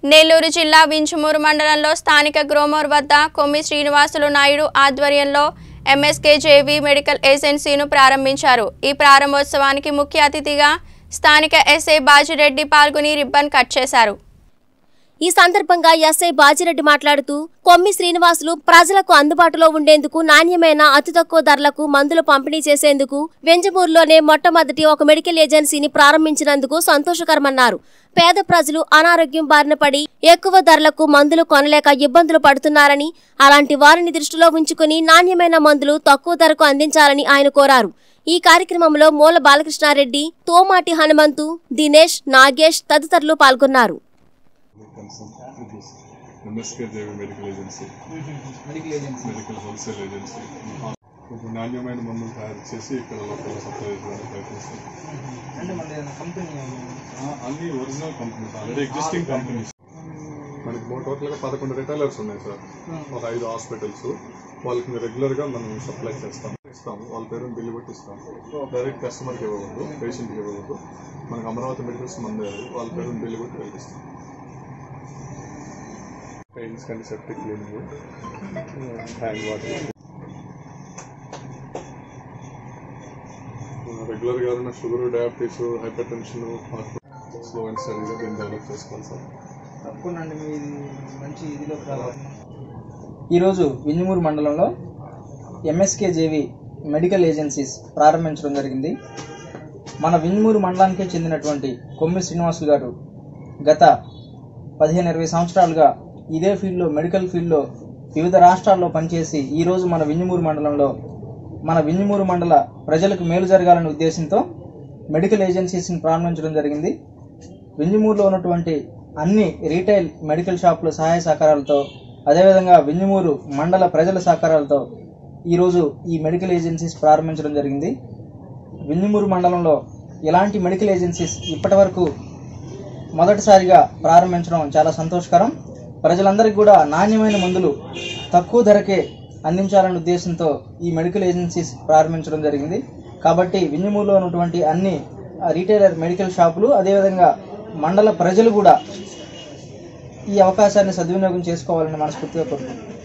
నెల్లూరు జిల్లా వించుమూరు మండలంలో స్థానిక గ్రోమోర్ వద్ద కొమ్మి శ్రీనివాసులు నాయుడు ఆధ్వర్యంలో ఎంఎస్కేజేవి మెడికల్ ఏజెన్సీను ప్రారంభించారు ఈ ప్రారంభోత్సవానికి ముఖ్య అతిథిగా స్థానిక ఎస్ఐ బాజిరెడ్డి పాల్గొని రిబ్బన్ కట్ చేశారు ఈ సందర్భంగా ఎస్ఐ బాజిరెడ్డి మాట్లాడుతూ కొమ్మి శ్రీనివాసులు ప్రజలకు అందుబాటులో ఉండేందుకు నాణ్యమైన అతి తక్కువ ధరలకు మందులు పంపిణీ చేసేందుకు వెంజమూరులోనే మొట్టమొదటి ఒక మెడికల్ ఏజెన్సీని ప్రారంభించినందుకు సంతోషకరమన్నారు పేద ప్రజలు అనారోగ్యం బారిన పడి ఎక్కువ ధరలకు మందులు కొనలేక ఇబ్బందులు పడుతున్నారని అలాంటి వారిని దృష్టిలో ఉంచుకుని నాణ్యమైన మందులు తక్కువ ధరకు అందించాలని ఆయన కోరారు ఈ కార్యక్రమంలో మూల బాలకృష్ణారెడ్డి తోమాటి హనుమంతు దినేష్ నాగేష్ తదితరులు పాల్గొన్నారు MSK Devi medical agency medical agency medical wholesale agency ఇప్పుడు నాణ్యమైన మందులు తయారు చేసి ఇక్కడ లోకల్ సప్లై చేయడానికి ప్రయత్నిస్తాం అంటే మన ఏదైనా కంపెనీ ఆ, అన్ని original companies already existing companies మనకి మో- టోటల్గా పదకొండు రిటైలర్స్ ఉన్నాయి సార్ ఒక ఐదు హాస్పిటల్స్ వాళ్ళకి రెగ్యులర్గా మనం సప్లై చేస్తాం ఇస్తాము వాళ్ళ పేరు బిల్లు పెట్టి ఇస్తాం డైరెక్ట్ కస్టమర్కి ఇవ్వకూడదు పేషెంట్కి ఇవ్వకూడదు మనకి అమరావతి మెడికల్స్ మంది వాళ్ళ పేరు బిల్లు పెట్టి వెళ్ళిస్తాం పెయిన్స్ కానీ సెప్టిక్ క్లీనింగ్ హ్యాండ్ వాటర్ రెగ్యులర్గా ఉన్న sugar diabetes hypertension slow and స్టడీగా దీన్ని డెవలప్ చేసుకోవాలి సార్ తప్పకుండా మీది మంచి ఇదిలో ఈరోజు వింజమూరు మండలంలో ఎంఎస్కేజేవి మెడికల్ ఏజెన్సీస్ ప్రారంభించడం జరిగింది మన వింజమూరు మండలానికే చెందినటువంటి కొమ్మి శ్రీనివాసులు గారు గత పదిహేను ఇరవై సంవత్సరాలుగా ఇదే ఫీల్డ్లో మెడికల్ ఫీల్డ్లో వివిధ రాష్ట్రాల్లో పనిచేసి ఈరోజు మన వింజమూరు మండలంలో మన వింజమూరు మండల ప్రజలకు మేలు జరగాలనే ఉద్దేశంతో మెడికల్ ఏజెన్సీస్ని ప్రారంభించడం జరిగింది వింజమూరులో ఉన్నటువంటి అన్ని రీటైల్ మెడికల్ షాపుల సహాయ సహకారాలతో అదేవిధంగా వింజమూరు మండల ప్రజల సహకారాలతో ఈరోజు ఈ మెడికల్ ఏజెన్సీస్ ప్రారంభించడం జరిగింది వింజమూరు మండలంలో ఇలాంటి మెడికల్ ఏజెన్సీస్ ఇప్పటి వరకు మొదటిసారిగా ప్రారంభించడం చాలా సంతోషకరం ప్రజలందరికీ కూడా నాణ్యమైన మందులు తక్కువ ధరకే అందించాలనే ఉద్దేశంతో ఈ మెడికల్ ఏజెన్సీస్ ప్రారంభించడం జరిగింది కాబట్టి వింజమూరులో ఉన్నటువంటి అన్ని రీటైలర్ మెడికల్ షాపులు అదేవిధంగా మండల ప్రజలు కూడా ఈ అవకాశాన్ని సద్వినియోగం చేసుకోవాలని మనస్ఫూర్తిగా కోరుకుంటున్నాను